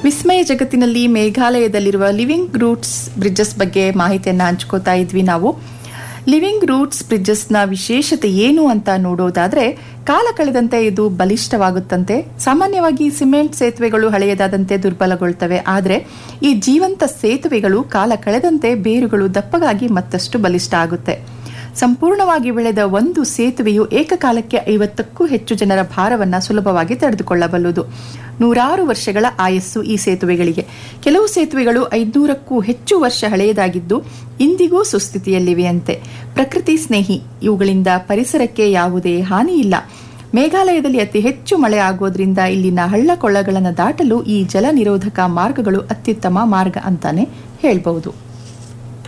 ವಿಸ್ಮಯ ಜಗತ್ತಿನಲ್ಲಿ ಮೇಘಾಲಯದಲ್ಲಿರುವ living roots bridges ಬಗ್ಗೆ ಮಾಹಿತಿಯನ್ನು ಹಂಚ್ಕೋತಾ ಇದ್ವಿ ನಾವು ಲಿವಿಂಗ್ ರೂಟ್ಸ್ ಬ್ರಿಡ್ಜಸ್ನ ವಿಶೇಷತೆ ಏನು ಅಂತ ನೋಡೋದಾದ್ರೆ ಕಾಲ ಕಳೆದಂತೆ ಇದು ಬಲಿಷ್ಠವಾಗುತ್ತಂತೆ ಸಾಮಾನ್ಯವಾಗಿ ಸಿಮೆಂಟ್ ಸೇತುವೆಗಳು ಹಳೆಯದಾದಂತೆ ದುರ್ಬಲಗೊಳ್ತವೆ ಆದರೆ ಈ ಜೀವಂತ ಸೇತುವೆಗಳು ಕಾಲ ಕಳೆದಂತೆ ಬೇರುಗಳು ದಪ್ಪಗಾಗಿ ಮತ್ತಷ್ಟು ಬಲಿಷ್ಠ ಆಗುತ್ತೆ ಸಂಪೂರ್ಣವಾಗಿ ಬೆಳೆದ ಒಂದು ಸೇತುವೆಯು ಏಕಕಾಲಕ್ಕೆ ಐವತ್ತಕ್ಕೂ ಹೆಚ್ಚು ಜನರ ಭಾರವನ್ನು ಸುಲಭವಾಗಿ ತಡೆದುಕೊಳ್ಳಬಲ್ಲುದು ನೂರಾರು ವರ್ಷಗಳ ಆಯಸ್ಸು ಈ ಸೇತುವೆಗಳಿಗೆ ಕೆಲವು ಸೇತುವೆಗಳು ಐದುನೂರಕ್ಕೂ ಹೆಚ್ಚು ವರ್ಷ ಹಳೆಯದಾಗಿದ್ದು ಇಂದಿಗೂ ಸುಸ್ಥಿತಿಯಲ್ಲಿವೆಯಂತೆ ಪ್ರಕೃತಿ ಸ್ನೇಹಿ ಇವುಗಳಿಂದ ಪರಿಸರಕ್ಕೆ ಯಾವುದೇ ಹಾನಿ ಇಲ್ಲ ಮೇಘಾಲಯದಲ್ಲಿ ಅತಿ ಹೆಚ್ಚು ಮಳೆ ಆಗೋದ್ರಿಂದ ಇಲ್ಲಿನ ಹಳ್ಳ ಕೊಳ್ಳಗಳನ್ನು ದಾಟಲು ಈ ಜಲ ನಿರೋಧಕ ಮಾರ್ಗಗಳು ಅತ್ಯುತ್ತಮ ಮಾರ್ಗ ಅಂತಾನೆ ಹೇಳ್ಬಹುದು